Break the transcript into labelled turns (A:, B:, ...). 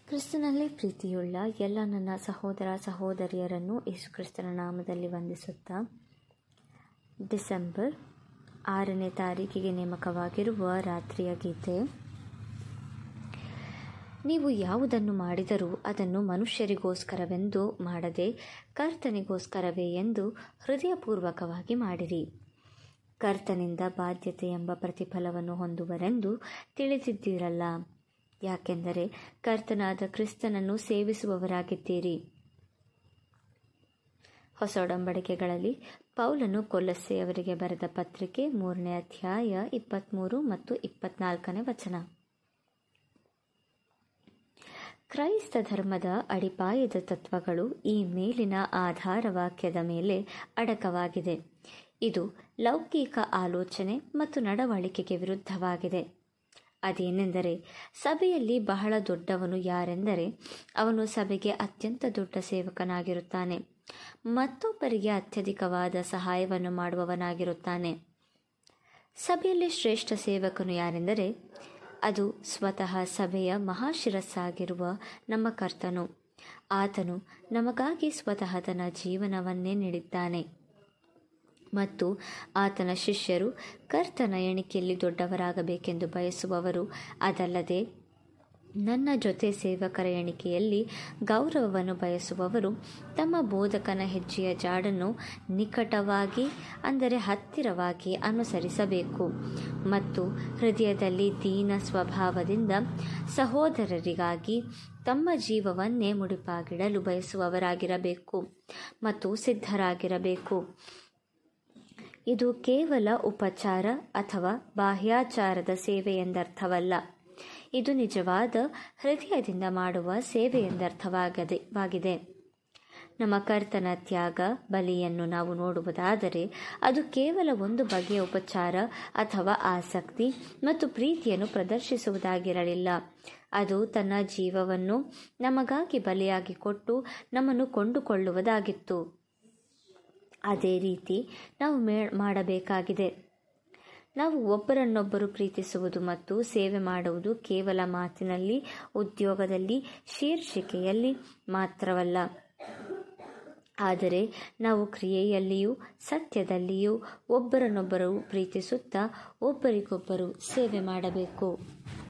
A: ಕ್ರಿಸ್ತನಲ್ಲಿ ಪ್ರೀತಿಯುಳ್ಳ ಎಲ್ಲ ನನ್ನ ಸಹೋದರ ಸಹೋದರಿಯರನ್ನು ಯೇಸುಕ್ರಿಸ್ತನ ನಾಮದಲ್ಲಿ ವಂದಿಸುತ್ತಾ ಡಿಸೆಂಬರ್ ಆರನೇ ತಾರೀಕಿಗೆ ನೇಮಕವಾಗಿರುವ ರಾತ್ರಿಯ ಗೀತೆ ನೀವು ಯಾವುದನ್ನು ಮಾಡಿದರೂ ಅದನ್ನು ಮನುಷ್ಯರಿಗೋಸ್ಕರವೆಂದು ಮಾಡದೆ ಕರ್ತನಿಗೋಸ್ಕರವೇ ಎಂದು ಹೃದಯಪೂರ್ವಕವಾಗಿ ಮಾಡಿರಿ ಕರ್ತನಿಂದ ಬಾಧ್ಯತೆ ಎಂಬ ಪ್ರತಿಫಲವನ್ನು ಹೊಂದುವರೆಂದು ತಿಳಿದಿದ್ದೀರಲ್ಲ ಯಾಕೆಂದರೆ ಕರ್ತನಾದ ಕ್ರಿಸ್ತನನ್ನು ಸೇವಿಸುವವರಾಗಿದ್ದೀರಿ ಹೊಸ ಒಡಂಬಡಿಕೆಗಳಲ್ಲಿ ಪೌಲನು ಕೊಲ್ಲಸ್ಸೆಯವರಿಗೆ ಬರೆದ ಪತ್ರಿಕೆ ಮೂರನೇ ಅಧ್ಯಾಯ ಇಪ್ಪತ್ತ್ಮೂರು ಮತ್ತು ಇಪ್ಪತ್ನಾಲ್ಕನೇ ವಚನ ಕ್ರೈಸ್ತ ಧರ್ಮದ ಅಡಿಪಾಯದ ತತ್ವಗಳು ಈ ಮೇಲಿನ ಆಧಾರ ವಾಕ್ಯದ ಮೇಲೆ ಅಡಕವಾಗಿದೆ ಇದು ಲೌಕಿಕ ಆಲೋಚನೆ ಮತ್ತು ನಡವಳಿಕೆಗೆ ವಿರುದ್ಧವಾಗಿದೆ ಅದೇನೆಂದರೆ ಸಭೆಯಲ್ಲಿ ಬಹಳ ದೊಡ್ಡವನು ಯಾರೆಂದರೆ ಅವನು ಸಭೆಗೆ ಅತ್ಯಂತ ದೊಡ್ಡ ಸೇವಕನಾಗಿರುತ್ತಾನೆ ಮತ್ತೊಬ್ಬರಿಗೆ ಅತ್ಯಧಿಕವಾದ ಸಹಾಯವನ್ನು ಮಾಡುವವನಾಗಿರುತ್ತಾನೆ ಸಭೆಯಲ್ಲಿ ಶ್ರೇಷ್ಠ ಸೇವಕನು ಯಾರೆಂದರೆ ಅದು ಸ್ವತಃ ಸಭೆಯ ಮಹಾಶಿರಸ್ಸಾಗಿರುವ ನಮ್ಮ ಕರ್ತನು ಆತನು ನಮಗಾಗಿ ಸ್ವತಃ ತನ್ನ ಜೀವನವನ್ನೇ ನೀಡಿದ್ದಾನೆ ಮತ್ತು ಆತನ ಶಿಷ್ಯರು ಕರ್ತನ ಎಣಿಕೆಯಲ್ಲಿ ದೊಡ್ಡವರಾಗಬೇಕೆಂದು ಬಯಸುವವರು ಅದಲ್ಲದೆ ನನ್ನ ಜೊತೆ ಸೇವಕರ ಎಣಿಕೆಯಲ್ಲಿ ಗೌರವವನ್ನು ಬಯಸುವವರು ತಮ್ಮ ಬೋಧಕನ ಹೆಜ್ಜೆಯ ಜಾಡನ್ನು ನಿಕಟವಾಗಿ ಅಂದರೆ ಹತ್ತಿರವಾಗಿ ಅನುಸರಿಸಬೇಕು ಮತ್ತು ಹೃದಯದಲ್ಲಿ ದೀನ ಸ್ವಭಾವದಿಂದ ಸಹೋದರರಿಗಾಗಿ ತಮ್ಮ ಜೀವವನ್ನೇ ಮುಡಿಪಾಗಿಡಲು ಬಯಸುವವರಾಗಿರಬೇಕು ಮತ್ತು ಸಿದ್ಧರಾಗಿರಬೇಕು ಇದು ಕೇವಲ ಉಪಚಾರ ಅಥವಾ ಬಾಹ್ಯಾಚಾರದ ಸೇವೆ ಎಂದರ್ಥವಲ್ಲ ಇದು ನಿಜವಾದ ಹೃದಯದಿಂದ ಮಾಡುವ ಸೇವೆ ಎಂದರ್ಥವಾಗದೆ ವಾಗಿದೆ ನಮ್ಮ ಕರ್ತನ ತ್ಯಾಗ ಬಲಿಯನ್ನು ನಾವು ನೋಡುವುದಾದರೆ ಅದು ಕೇವಲ ಒಂದು ಬಗೆಯ ಉಪಚಾರ ಅಥವಾ ಆಸಕ್ತಿ ಮತ್ತು ಪ್ರೀತಿಯನ್ನು ಪ್ರದರ್ಶಿಸುವುದಾಗಿರಲಿಲ್ಲ ಅದು ತನ್ನ ಜೀವವನ್ನು ನಮಗಾಗಿ ಬಲಿಯಾಗಿ ಕೊಟ್ಟು ನಮ್ಮನ್ನು ಕೊಂಡುಕೊಳ್ಳುವುದಾಗಿತ್ತು ಅದೇ ರೀತಿ ನಾವು ಮೇ ಮಾಡಬೇಕಾಗಿದೆ ನಾವು ಒಬ್ಬರನ್ನೊಬ್ಬರು ಪ್ರೀತಿಸುವುದು ಮತ್ತು ಸೇವೆ ಮಾಡುವುದು ಕೇವಲ ಮಾತಿನಲ್ಲಿ ಉದ್ಯೋಗದಲ್ಲಿ ಶೀರ್ಷಿಕೆಯಲ್ಲಿ ಮಾತ್ರವಲ್ಲ ಆದರೆ ನಾವು ಕ್ರಿಯೆಯಲ್ಲಿಯೂ ಸತ್ಯದಲ್ಲಿಯೂ ಒಬ್ಬರನ್ನೊಬ್ಬರು ಪ್ರೀತಿಸುತ್ತಾ ಒಬ್ಬರಿಗೊಬ್ಬರು ಸೇವೆ ಮಾಡಬೇಕು